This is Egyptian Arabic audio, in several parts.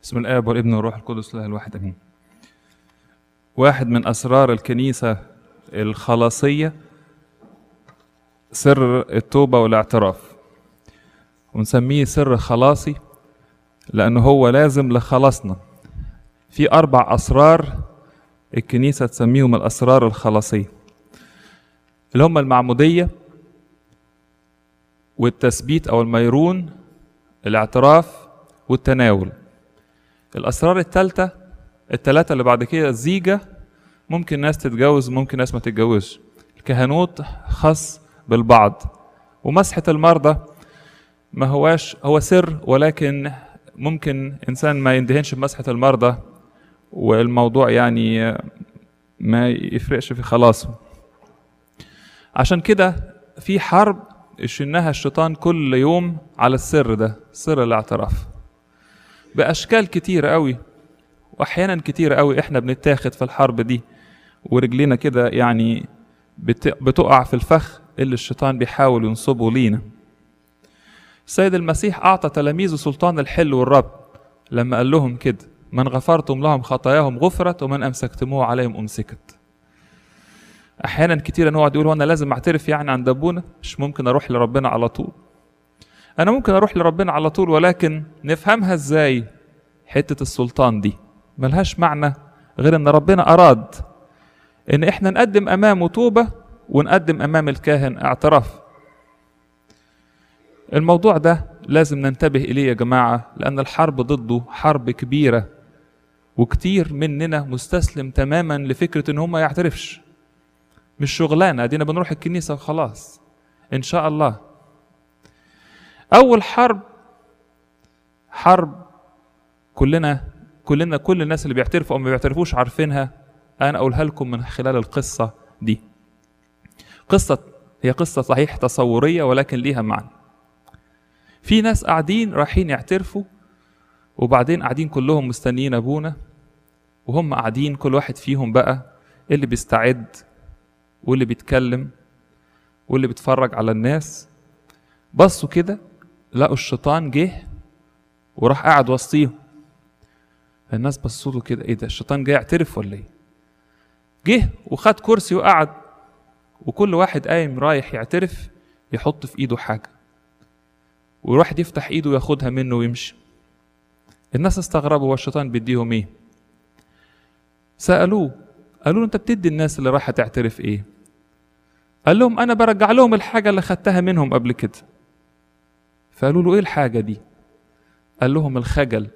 بسم الآب والابن والروح القدس الله الواحد امين. واحد من اسرار الكنيسه الخلاصيه سر التوبه والاعتراف. ونسميه سر خلاصي لانه هو لازم لخلاصنا. في اربع اسرار الكنيسه تسميهم الاسرار الخلاصيه. اللي هم المعموديه والتثبيت او الميرون الاعتراف والتناول. الاسرار الثالثه الثلاثه اللي بعد كده الزيجه ممكن ناس تتجوز ممكن ناس ما تتجوزش الكهنوت خاص بالبعض ومسحه المرضى ما هواش هو سر ولكن ممكن انسان ما يندهنش بمسحه المرضى والموضوع يعني ما يفرقش في خلاصه عشان كده في حرب يشنها الشيطان كل يوم على السر ده سر الاعتراف باشكال كتيره قوي واحيانا كتيره قوي احنا بنتاخد في الحرب دي ورجلينا كده يعني بت- بتقع في الفخ اللي الشيطان بيحاول ينصبه لينا السيد المسيح اعطى تلاميذه سلطان الحل والرب لما قال لهم كده من غفرتم لهم خطاياهم غفرت ومن امسكتموه عليهم امسكت احيانا كتير نقعد يقول وانا لازم اعترف يعني عند ابونا مش ممكن اروح لربنا على طول انا ممكن اروح لربنا على طول ولكن نفهمها ازاي حته السلطان دي ملهاش معنى غير ان ربنا اراد ان احنا نقدم امامه توبه ونقدم امام الكاهن اعتراف الموضوع ده لازم ننتبه اليه يا جماعه لان الحرب ضده حرب كبيره وكتير مننا مستسلم تماما لفكره ان هو ما يعترفش مش شغلانه ادينا بنروح الكنيسه وخلاص ان شاء الله اول حرب حرب كلنا كلنا كل الناس اللي بيعترفوا او ما بيعترفوش عارفينها انا اقولها لكم من خلال القصه دي قصه هي قصه صحيح تصوريه ولكن ليها معنى في ناس قاعدين رايحين يعترفوا وبعدين قاعدين كلهم مستنيين ابونا وهم قاعدين كل واحد فيهم بقى اللي بيستعد واللي بيتكلم واللي بيتفرج على الناس بصوا كده لقوا الشيطان جه وراح قاعد وسطيهم الناس بصوا له كده ايه ده الشيطان جاي يعترف ولا ايه جه وخد كرسي وقعد وكل واحد قايم رايح يعترف يحط في ايده حاجه وواحد يفتح ايده وياخدها منه ويمشي الناس استغربوا هو الشيطان بيديهم ايه سالوه قالوا له انت بتدي الناس اللي رايحه تعترف ايه قال لهم انا برجع لهم الحاجه اللي خدتها منهم قبل كده فقالوا له ايه الحاجه دي قال لهم الخجل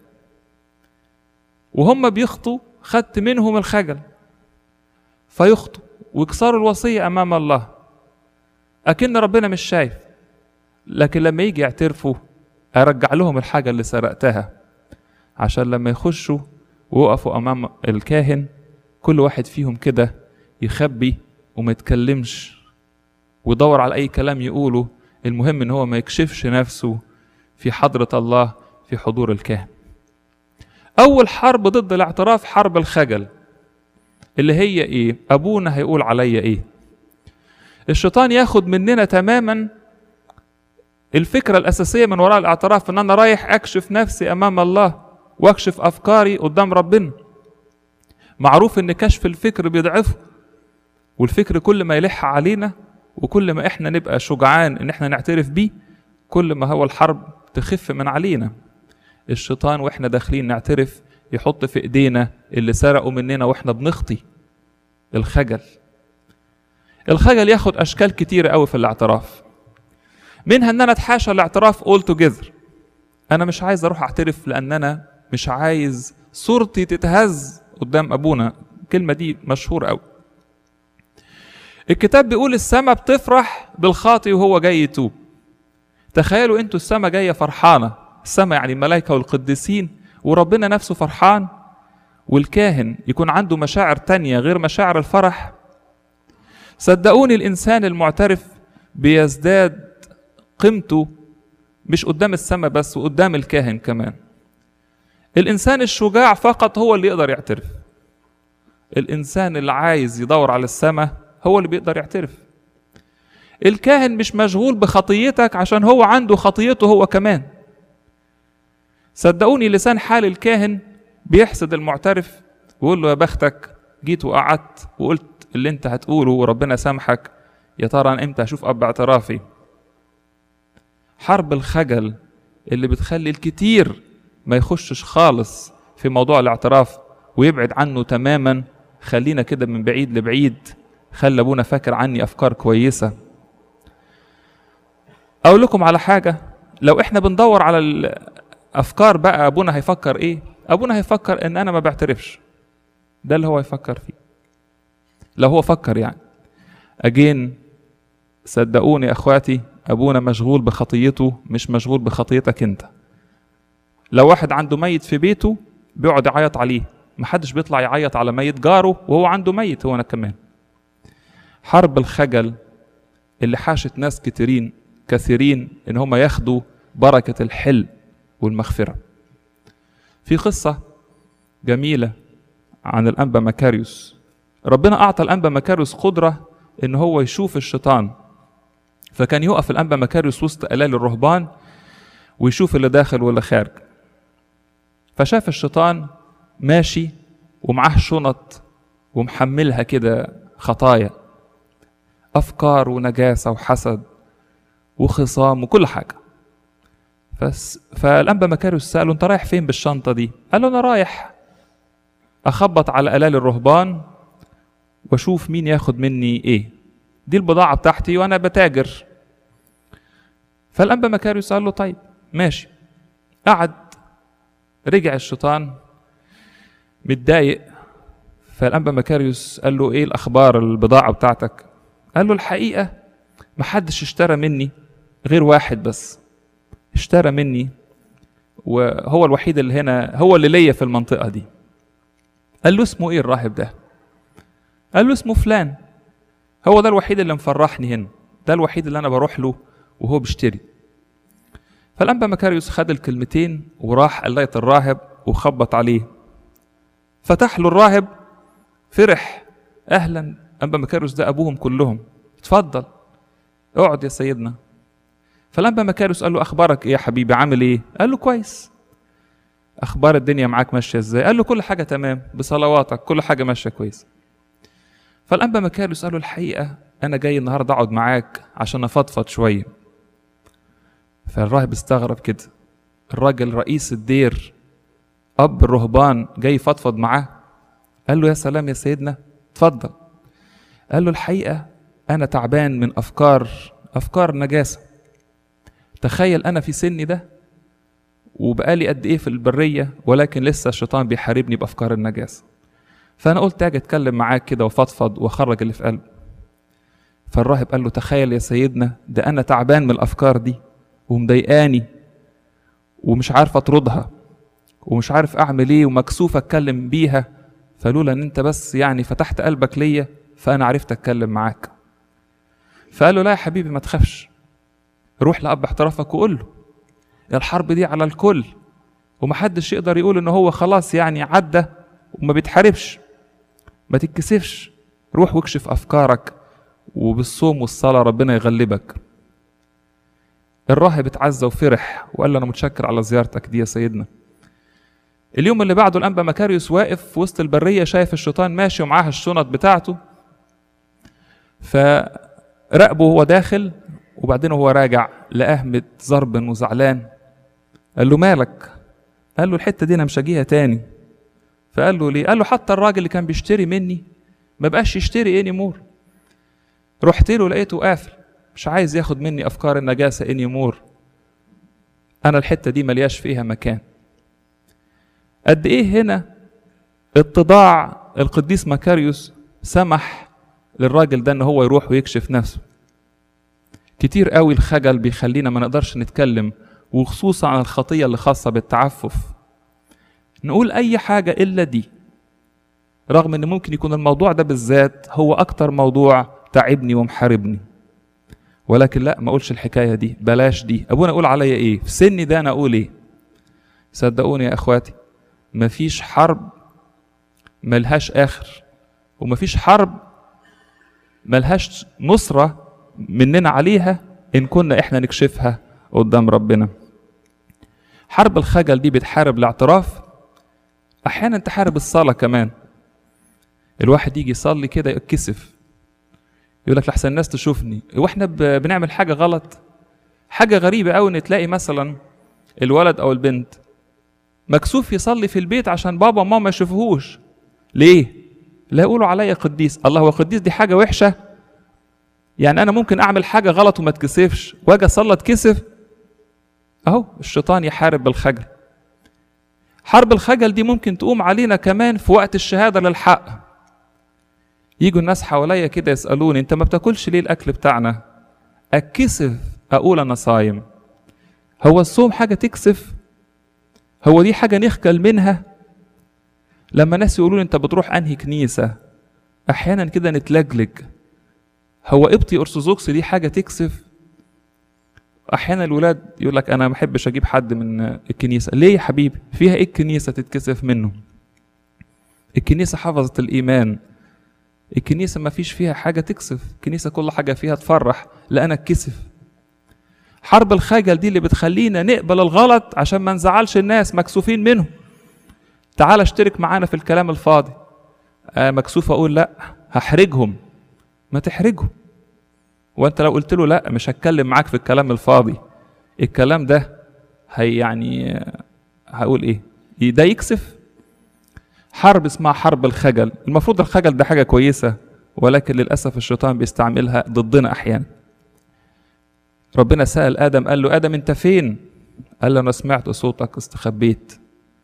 وهم بيخطوا خدت منهم الخجل فيخطوا ويكسروا الوصيه امام الله اكن ربنا مش شايف لكن لما يجي يعترفوا ارجع لهم الحاجه اللي سرقتها عشان لما يخشوا ويقفوا امام الكاهن كل واحد فيهم كده يخبي وما يتكلمش ويدور على اي كلام يقوله المهم ان هو ما يكشفش نفسه في حضره الله في حضور الكاهن اول حرب ضد الاعتراف حرب الخجل اللي هي ايه ابونا هيقول عليا ايه الشيطان ياخد مننا تماما الفكره الاساسيه من وراء الاعتراف ان انا رايح اكشف نفسي امام الله واكشف افكاري قدام ربنا معروف ان كشف الفكر بيضعفه والفكر كل ما يلح علينا وكل ما احنا نبقى شجعان ان احنا نعترف بيه كل ما هو الحرب تخف من علينا الشيطان واحنا داخلين نعترف يحط في ايدينا اللي سرقوا مننا واحنا بنخطي الخجل الخجل ياخد اشكال كتيره قوي في الاعتراف منها ان انا اتحاشى الاعتراف all together انا مش عايز اروح اعترف لان انا مش عايز صورتي تتهز قدام ابونا الكلمه دي مشهوره قوي الكتاب بيقول السماء بتفرح بالخاطي وهو جاي يتوب تخيلوا انتوا السماء جايه فرحانه السماء يعني الملائكه والقديسين وربنا نفسه فرحان والكاهن يكون عنده مشاعر تانية غير مشاعر الفرح صدقوني الانسان المعترف بيزداد قيمته مش قدام السماء بس وقدام الكاهن كمان الانسان الشجاع فقط هو اللي يقدر يعترف الانسان اللي عايز يدور على السماء هو اللي بيقدر يعترف الكاهن مش مشغول بخطيتك عشان هو عنده خطيته هو كمان صدقوني لسان حال الكاهن بيحسد المعترف ويقول له يا بختك جيت وقعدت وقلت اللي انت هتقوله وربنا سامحك يا ترى انا امتى هشوف اب اعترافي حرب الخجل اللي بتخلي الكتير ما يخشش خالص في موضوع الاعتراف ويبعد عنه تماما خلينا كده من بعيد لبعيد خلى ابونا فاكر عني افكار كويسه اقول لكم على حاجه لو احنا بندور على الافكار بقى ابونا هيفكر ايه ابونا هيفكر ان انا ما بعترفش ده اللي هو يفكر فيه لو هو فكر يعني اجين صدقوني يا اخواتي ابونا مشغول بخطيته مش مشغول بخطيتك انت لو واحد عنده ميت في بيته بيقعد يعيط عليه محدش بيطلع يعيط على ميت جاره وهو عنده ميت هو انا كمان حرب الخجل اللي حاشت ناس كتيرين كثيرين ان هم ياخدوا بركة الحل والمغفرة في قصة جميلة عن الأنبا مكاريوس ربنا أعطى الأنبا مكاريوس قدرة إن هو يشوف الشيطان فكان يقف الأنبا مكاريوس وسط آلال الرهبان ويشوف اللي داخل واللي خارج فشاف الشيطان ماشي ومعاه شنط ومحملها كده خطايا أفكار ونجاسة وحسد وخصام وكل حاجة فس فالأنبا مكاريوس سأله أنت رايح فين بالشنطة دي؟ قال له أنا رايح أخبط على آلال الرهبان وأشوف مين ياخد مني إيه دي البضاعة بتاعتي وأنا بتاجر فالأنبا مكاريوس قال له طيب ماشي قعد رجع الشيطان متضايق فالأنبا مكاريوس قال له إيه الأخبار البضاعة بتاعتك؟ قال له الحقيقة محدش اشترى مني غير واحد بس اشترى مني وهو الوحيد اللي هنا هو اللي ليا في المنطقة دي قال له اسمه ايه الراهب ده قال له اسمه فلان هو ده الوحيد اللي مفرحني هنا ده الوحيد اللي انا بروح له وهو بيشتري فالانبا مكاريوس خد الكلمتين وراح قلاية الراهب وخبط عليه فتح له الراهب فرح اهلا انبا مكاريوس ده ابوهم كلهم اتفضل اقعد يا سيدنا فالانبا مكاريوس قال له اخبارك ايه يا حبيبي عامل ايه قال له كويس اخبار الدنيا معاك ماشيه ازاي قال له كل حاجه تمام بصلواتك كل حاجه ماشيه كويس فالانبا مكاريوس قال له الحقيقه انا جاي النهارده اقعد معاك عشان افضفض شويه فالراهب استغرب كده الراجل رئيس الدير اب الرهبان جاي يفضفض معاه قال له يا سلام يا سيدنا اتفضل قال له الحقيقه انا تعبان من افكار افكار نجاسه تخيل انا في سني ده وبقالي قد ايه في البريه ولكن لسه الشيطان بيحاربني بافكار النجاسه فانا قلت اجي اتكلم معاك كده وفضفض واخرج اللي في قلبي فالراهب قال له تخيل يا سيدنا ده انا تعبان من الافكار دي ومضايقاني ومش عارف اطردها ومش عارف اعمل ايه ومكسوف اتكلم بيها فلولا ان انت بس يعني فتحت قلبك ليا فانا عرفت اتكلم معاك فقال له لا يا حبيبي ما تخافش روح لأب احترافك وقول له الحرب دي على الكل ومحدش يقدر يقول ان هو خلاص يعني عدى وما بيتحاربش ما تتكسفش روح واكشف افكارك وبالصوم والصلاه ربنا يغلبك الراهب اتعزى وفرح وقال له انا متشكر على زيارتك دي يا سيدنا اليوم اللي بعده الانبا مكاريوس واقف في وسط البريه شايف الشيطان ماشي ومعاه الشنط بتاعته فراقبه وهو داخل وبعدين وهو راجع لقاه متزربن وزعلان قال له مالك قال له الحته دي انا مش هجيها تاني فقال له ليه قال له حتى الراجل اللي كان بيشتري مني ما بقاش يشتري اني مور رحت له لقيته قافل مش عايز ياخد مني افكار النجاسه اني مور انا الحته دي ملياش فيها مكان قد ايه هنا اتضاع القديس مكاريوس سمح للراجل ده ان هو يروح ويكشف نفسه كتير قوي الخجل بيخلينا ما نقدرش نتكلم وخصوصا عن الخطيه اللي خاصه بالتعفف نقول اي حاجه الا دي رغم ان ممكن يكون الموضوع ده بالذات هو اكتر موضوع تعبني ومحاربني ولكن لا ما اقولش الحكايه دي بلاش دي ابونا اقول عليا ايه في سني ده انا اقول ايه صدقوني يا اخواتي مفيش حرب ملهاش اخر ومفيش حرب ملهاش نصره مننا عليها ان كنا احنا نكشفها قدام ربنا حرب الخجل دي بتحارب الاعتراف احيانا تحارب الصلاه كمان الواحد يجي يصلي كده يتكسف يقول لك لحسن الناس تشوفني واحنا ب- بنعمل حاجه غلط حاجه غريبه قوي ان تلاقي مثلا الولد او البنت مكسوف يصلي في البيت عشان بابا وماما ما يشوفوهوش ليه لا يقولوا عليا قديس الله هو قديس دي حاجه وحشه يعني انا ممكن اعمل حاجه غلط وما اتكسفش واجي اصلي اتكسف اهو الشيطان يحارب بالخجل حرب الخجل دي ممكن تقوم علينا كمان في وقت الشهاده للحق يجوا الناس حواليا كده يسالوني انت ما بتاكلش ليه الاكل بتاعنا اتكسف اقول انا صايم هو الصوم حاجه تكسف هو دي حاجه نخجل منها لما ناس يقولوا لي انت بتروح انهي كنيسه احيانا كده نتلجلج هو قبطي ارثوذكسي دي حاجه تكسف احيانا الولاد يقول لك انا ما بحبش اجيب حد من الكنيسه ليه يا حبيبي فيها ايه الكنيسه تتكسف منه الكنيسه حفظت الايمان الكنيسه ما فيش فيها حاجه تكسف الكنيسه كل حاجه فيها تفرح لا انا اتكسف حرب الخجل دي اللي بتخلينا نقبل الغلط عشان ما نزعلش الناس مكسوفين منهم تعال اشترك معانا في الكلام الفاضي آه مكسوف اقول لا هحرجهم ما تحرجهم وانت لو قلت له لا مش هتكلم معاك في الكلام الفاضي الكلام ده هي يعني آه، هقول ايه ده يكسف حرب اسمها حرب الخجل المفروض الخجل ده حاجة كويسة ولكن للأسف الشيطان بيستعملها ضدنا أحيانا ربنا سأل آدم قال له آدم أنت فين قال له أنا سمعت صوتك استخبيت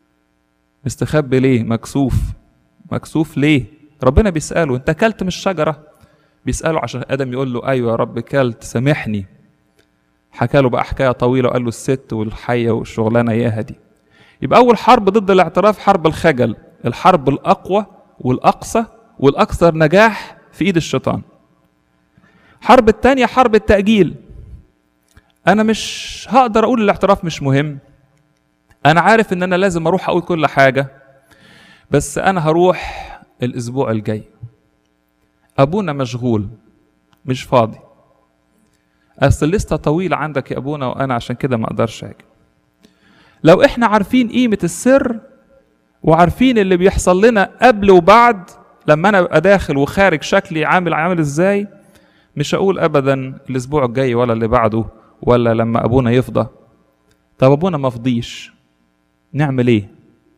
مستخبي ليه مكسوف مكسوف ليه ربنا بيسأله أنت كلت من الشجرة بيسأله عشان آدم يقول له أيوة يا رب كلت سامحني حكى له بقى حكاية طويلة وقال له الست والحية والشغلانة إياها دي يبقى أول حرب ضد الاعتراف حرب الخجل الحرب الأقوى والأقصى والأكثر نجاح في إيد الشيطان حرب التانية حرب التأجيل أنا مش هقدر أقول الاعتراف مش مهم أنا عارف إن أنا لازم أروح أقول كل حاجة بس أنا هروح الأسبوع الجاي أبونا مشغول مش فاضي أصل الليستة طويلة عندك يا أبونا وأنا عشان كده ما أقدرش أجي لو إحنا عارفين قيمة السر وعارفين اللي بيحصل لنا قبل وبعد لما انا ابقى داخل وخارج شكلي عامل عامل ازاي مش هقول ابدا الاسبوع الجاي ولا اللي بعده ولا لما ابونا يفضى طب ابونا ما فضيش نعمل ايه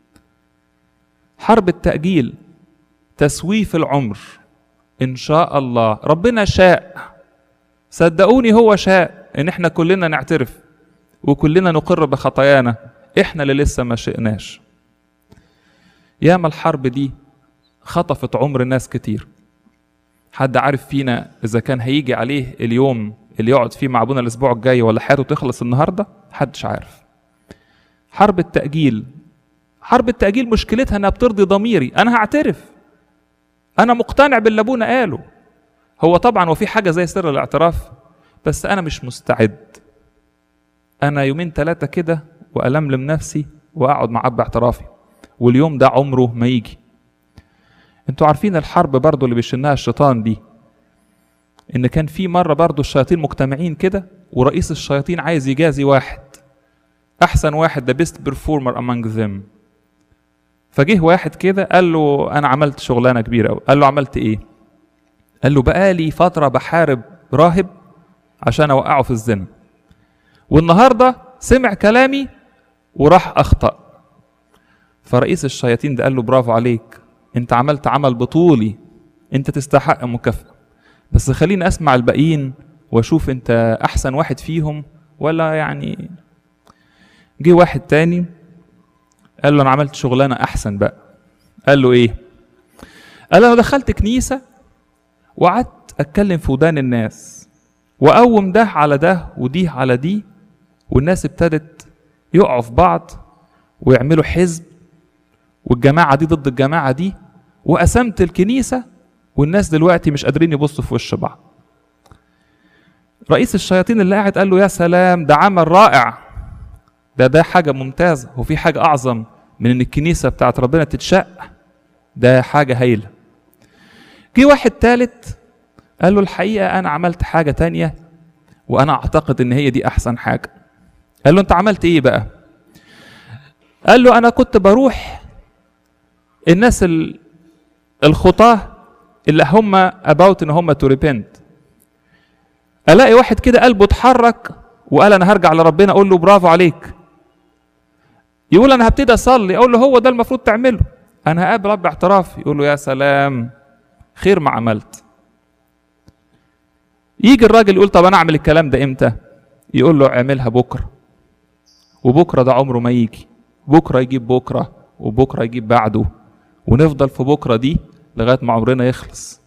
حرب التأجيل تسويف العمر ان شاء الله ربنا شاء صدقوني هو شاء ان احنا كلنا نعترف وكلنا نقر بخطايانا احنا اللي لسه ما شئناش ياما الحرب دي خطفت عمر ناس كتير حد عارف فينا اذا كان هيجي عليه اليوم اللي يقعد فيه مع ابونا الاسبوع الجاي ولا حياته تخلص النهارده محدش عارف حرب التأجيل حرب التأجيل مشكلتها انها بترضي ضميري انا هعترف انا مقتنع باللي ابونا قاله هو طبعا وفي حاجه زي سر الاعتراف بس انا مش مستعد انا يومين ثلاثه كده والملم نفسي واقعد مع اب اعترافي واليوم ده عمره ما يجي انتوا عارفين الحرب برضو اللي بيشنها الشيطان دي ان كان في مره برضو الشياطين مجتمعين كده ورئيس الشياطين عايز يجازي واحد احسن واحد ده بيست بيرفورمر among them فجه واحد كده قال له انا عملت شغلانه كبيره قوي قال له عملت ايه قال له بقالي فتره بحارب راهب عشان اوقعه في الزنا والنهارده سمع كلامي وراح اخطأ فرئيس الشياطين ده قال له برافو عليك انت عملت عمل بطولي انت تستحق مكافأة بس خليني اسمع الباقيين واشوف انت احسن واحد فيهم ولا يعني جه واحد تاني قال له انا عملت شغلانه احسن بقى قال له ايه قال له انا دخلت كنيسه وقعدت اتكلم في ودان الناس واقوم ده على ده ودي على دي والناس ابتدت يقعوا في بعض ويعملوا حزب والجماعه دي ضد الجماعه دي وقسمت الكنيسه والناس دلوقتي مش قادرين يبصوا في وش بعض رئيس الشياطين اللي قاعد قال له يا سلام ده عمل رائع ده ده حاجة ممتازة وفي حاجة أعظم من إن الكنيسة بتاعت ربنا تتشق ده حاجة هايلة جه واحد تالت قال له الحقيقة أنا عملت حاجة تانية وأنا أعتقد إن هي دي أحسن حاجة قال له أنت عملت إيه بقى قال له انا كنت بروح الناس ال- الخطاه اللي هم اباوت ان هم تو ريبنت الاقي واحد كده قلبه اتحرك وقال انا هرجع لربنا اقول له برافو عليك يقول انا هبتدي اصلي اقول له هو ده المفروض تعمله انا هقابل رب اعتراف يقول له يا سلام خير ما عملت يجي الراجل يقول طب انا اعمل الكلام ده امتى يقول له اعملها بكره وبكره ده عمره ما يجي بكره يجيب بكره وبكره يجيب بعده ونفضل في بكره دي لغايه ما عمرنا يخلص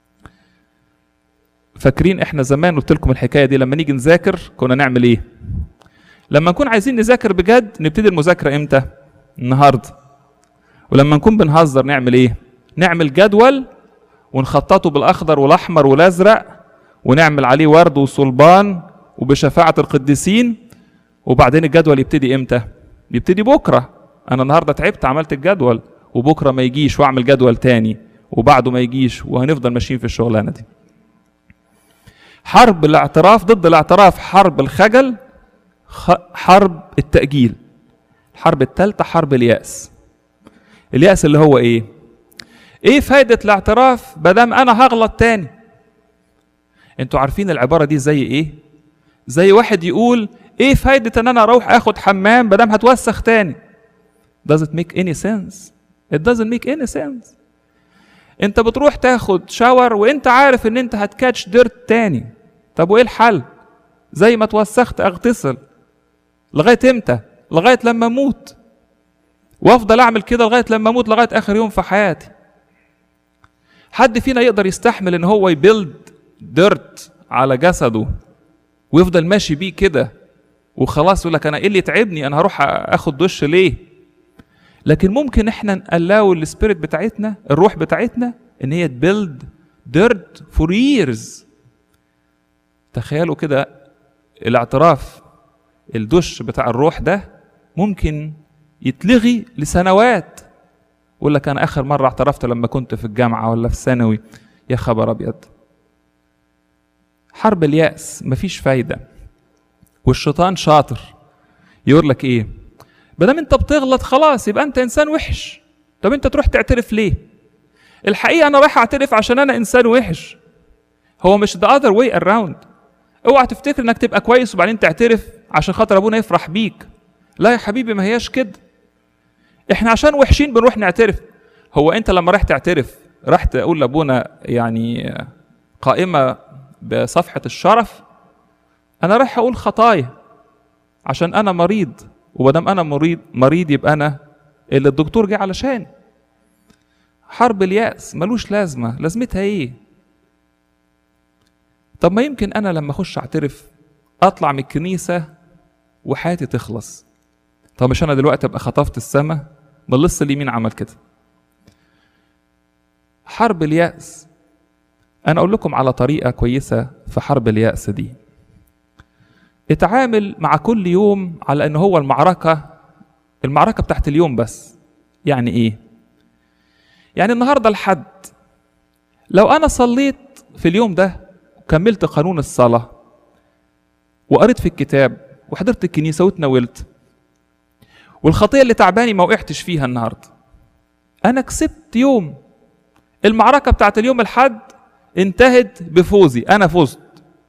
فاكرين احنا زمان قلت لكم الحكايه دي لما نيجي نذاكر كنا نعمل ايه لما نكون عايزين نذاكر بجد نبتدي المذاكره امتى النهارده ولما نكون بنهزر نعمل ايه نعمل جدول ونخططه بالاخضر والاحمر والازرق ونعمل عليه ورد وصلبان وبشفاعه القديسين وبعدين الجدول يبتدي امتى يبتدي بكره انا النهارده تعبت عملت الجدول وبكره ما يجيش واعمل جدول تاني وبعده ما يجيش وهنفضل ماشيين في الشغلانه دي حرب الاعتراف ضد الاعتراف حرب الخجل خ- حرب التأجيل الحرب الثالثة حرب اليأس اليأس اللي هو ايه ايه فايدة الاعتراف بدام انا هغلط تاني انتوا عارفين العبارة دي زي ايه زي واحد يقول ايه فايدة ان انا اروح اخد حمام بدام هتوسخ تاني does it make any sense it doesn't make any sense انت بتروح تاخد شاور وانت عارف ان انت هتكاتش ديرت تاني طب وايه الحل زي ما توسخت اغتسل لغايه امتى لغايه لما اموت وافضل اعمل كده لغايه لما اموت لغايه اخر يوم في حياتي حد فينا يقدر يستحمل ان هو يبيلد ديرت على جسده ويفضل ماشي بيه كده وخلاص يقول لك انا ايه اللي يتعبني انا هروح اخد دش ليه لكن ممكن احنا نقلاو السبيريت بتاعتنا الروح بتاعتنا ان هي تبيلد ديرت فور ييرز تخيلوا كده الاعتراف الدش بتاع الروح ده ممكن يتلغي لسنوات يقول لك انا اخر مره اعترفت لما كنت في الجامعه ولا في الثانوي يا خبر ابيض حرب اليأس مفيش فايده والشيطان شاطر يقول لك ايه بدل انت بتغلط خلاص يبقى انت انسان وحش طب انت تروح تعترف ليه الحقيقه انا رايح اعترف عشان انا انسان وحش هو مش the other way around اوعى تفتكر انك تبقى كويس وبعدين تعترف عشان خاطر ابونا يفرح بيك لا يا حبيبي ما هياش كده احنا عشان وحشين بنروح نعترف هو انت لما راح تعترف راح تقول لابونا يعني قائمه بصفحه الشرف انا رايح اقول خطايا عشان انا مريض ومادام انا مريض مريض يبقى انا اللي الدكتور جه علشان حرب اليأس ملوش لازمة لازمتها ايه طب ما يمكن انا لما اخش اعترف اطلع من الكنيسة وحياتي تخلص طب مش انا دلوقتي ابقى خطفت السما ما لسه اليمين عمل كده حرب اليأس انا اقول لكم على طريقة كويسة في حرب اليأس دي اتعامل مع كل يوم على ان هو المعركة المعركة بتاعت اليوم بس يعني ايه يعني النهاردة الحد لو انا صليت في اليوم ده وكملت قانون الصلاة وقريت في الكتاب وحضرت الكنيسة واتناولت والخطية اللي تعباني ما وقعتش فيها النهاردة انا كسبت يوم المعركة بتاعت اليوم الحد انتهت بفوزي انا فزت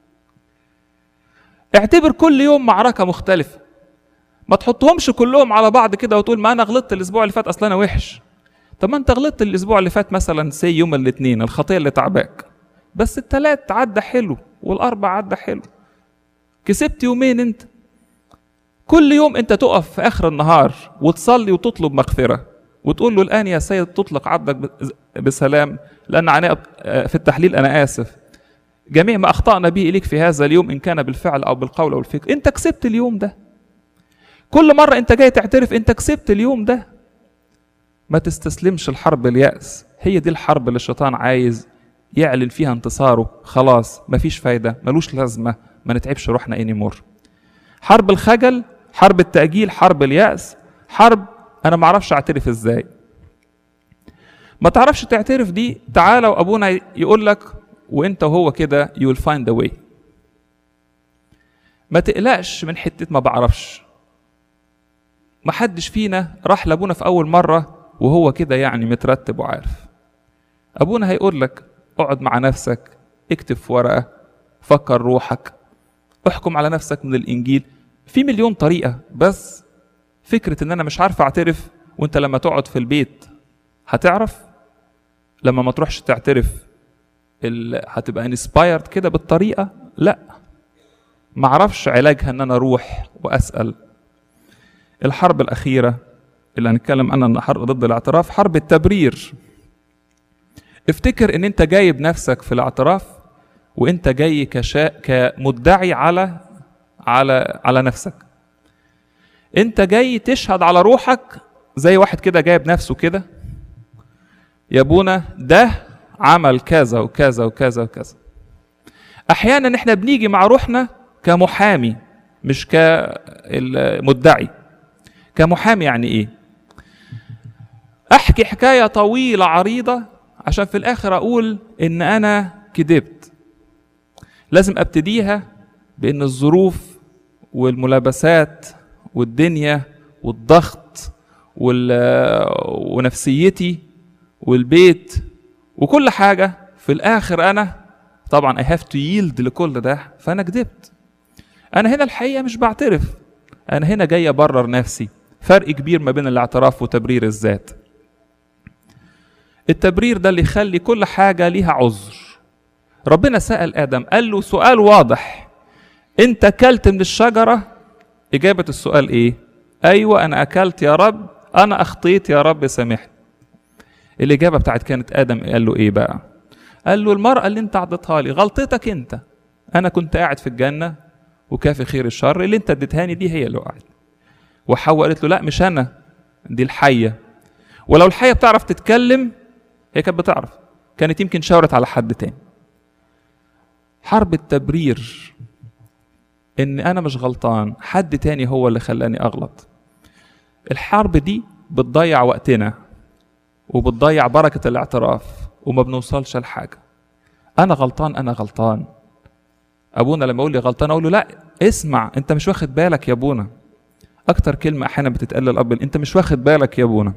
اعتبر كل يوم معركة مختلفة ما تحطهمش كلهم على بعض كده وتقول ما انا غلطت الاسبوع اللي فات اصلا انا وحش طب ما انت غلطت الاسبوع اللي فات مثلا سي يوم الاثنين الخطيه اللي تعباك بس التلات عدى حلو والاربع عدى حلو كسبت يومين انت كل يوم انت تقف في اخر النهار وتصلي وتطلب مغفره وتقول له الان يا سيد تطلق عبدك بسلام لان عناء في التحليل انا اسف جميع ما اخطانا به اليك في هذا اليوم ان كان بالفعل او بالقول او الفكر انت كسبت اليوم ده كل مره انت جاي تعترف انت كسبت اليوم ده ما تستسلمش لحرب اليأس هي دي الحرب اللي الشيطان عايز يعلن فيها انتصاره خلاص مفيش فايدة ملوش لازمة ما نتعبش روحنا انيمور حرب الخجل حرب التأجيل حرب اليأس حرب أنا معرفش أعترف إزاي ما تعرفش تعترف دي تعالى وأبونا يقول لك وأنت وهو كده you will find a way ما تقلقش من حتة ما بعرفش محدش فينا راح لابونا في اول مره وهو كده يعني مترتب وعارف ابونا هيقول لك اقعد مع نفسك اكتب في ورقه فكر روحك احكم على نفسك من الانجيل في مليون طريقه بس فكره ان انا مش عارف اعترف وانت لما تقعد في البيت هتعرف لما ما تروحش تعترف ال... هتبقى انسبايرد كده بالطريقه لا معرفش علاجها ان انا اروح واسال الحرب الاخيره اللي هنتكلم عنها النهارده ضد الاعتراف حرب التبرير افتكر ان انت جايب نفسك في الاعتراف وانت جاي كشا... كمدعي على على على نفسك انت جاي تشهد على روحك زي واحد كده جايب نفسه كده يا ابونا ده عمل كذا وكذا وكذا وكذا احيانا احنا بنيجي مع روحنا كمحامي مش كمدعي كمحامي يعني ايه احكي حكايه طويله عريضه عشان في الاخر اقول ان انا كذبت لازم ابتديها بان الظروف والملابسات والدنيا والضغط وال... ونفسيتي والبيت وكل حاجه في الاخر انا طبعا I have to yield لكل ده فانا كذبت انا هنا الحقيقه مش بعترف انا هنا جاي ابرر نفسي فرق كبير ما بين الاعتراف وتبرير الذات التبرير ده اللي يخلي كل حاجه ليها عذر ربنا سال ادم قال له سؤال واضح انت اكلت من الشجره اجابه السؤال ايه ايوه انا اكلت يا رب انا اخطيت يا رب سامحني الاجابه بتاعت كانت ادم قال له ايه بقى قال له المراه اللي انت عضتها لي غلطتك انت انا كنت قاعد في الجنه وكافي خير الشر اللي انت اديتهاني دي هي اللي وقعت وحواء قالت له لا مش انا دي الحيه ولو الحيه بتعرف تتكلم هي كانت بتعرف كانت يمكن شاورت على حد تاني حرب التبرير ان انا مش غلطان حد تاني هو اللي خلاني اغلط الحرب دي بتضيع وقتنا وبتضيع بركة الاعتراف وما بنوصلش لحاجة أنا غلطان أنا غلطان أبونا لما يقول لي غلطان أقول له لا اسمع أنت مش واخد بالك يا أبونا أكتر كلمة أحيانا بتتقال للأب أنت مش واخد بالك يا أبونا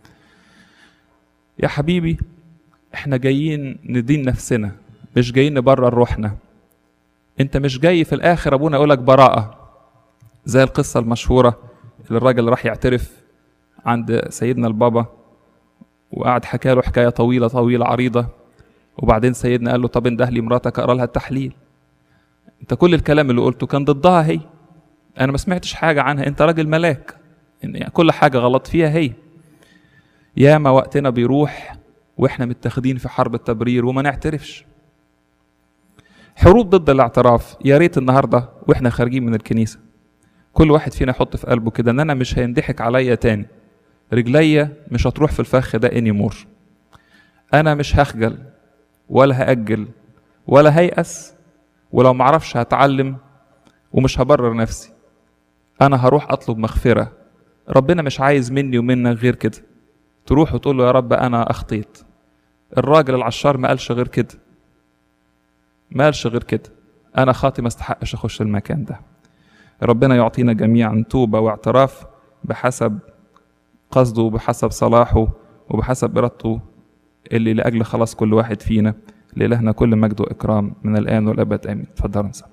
يا حبيبي احنا جايين ندين نفسنا مش جايين نبرر روحنا انت مش جاي في الاخر ابونا يقولك براءة زي القصة المشهورة اللي الراجل راح يعترف عند سيدنا البابا وقعد حكى له حكايه طويله طويله عريضه وبعدين سيدنا قال له طب انده لي مراتك اقرا لها التحليل انت كل الكلام اللي قلته كان ضدها هي انا ما سمعتش حاجه عنها انت راجل ملاك يعني كل حاجه غلط فيها هي ياما وقتنا بيروح واحنا متاخدين في حرب التبرير وما نعترفش حروب ضد الاعتراف يا ريت النهارده واحنا خارجين من الكنيسه كل واحد فينا يحط في قلبه كده ان انا مش هينضحك عليا تاني رجليا مش هتروح في الفخ ده اني مور انا مش هخجل ولا هاجل ولا هيأس ولو معرفش هتعلم ومش هبرر نفسي انا هروح اطلب مغفره ربنا مش عايز مني ومنك غير كده تروح وتقول له يا رب انا اخطيت الراجل العشار ما قالش غير كده ما قالش غير كده انا خاطي ما استحقش اخش المكان ده ربنا يعطينا جميعا توبه واعتراف بحسب قصده وبحسب صلاحه وبحسب إرادته اللي لأجل خلاص كل واحد فينا لإلهنا كل مجد وإكرام من الآن والأبد آمين تفضلوا نصلي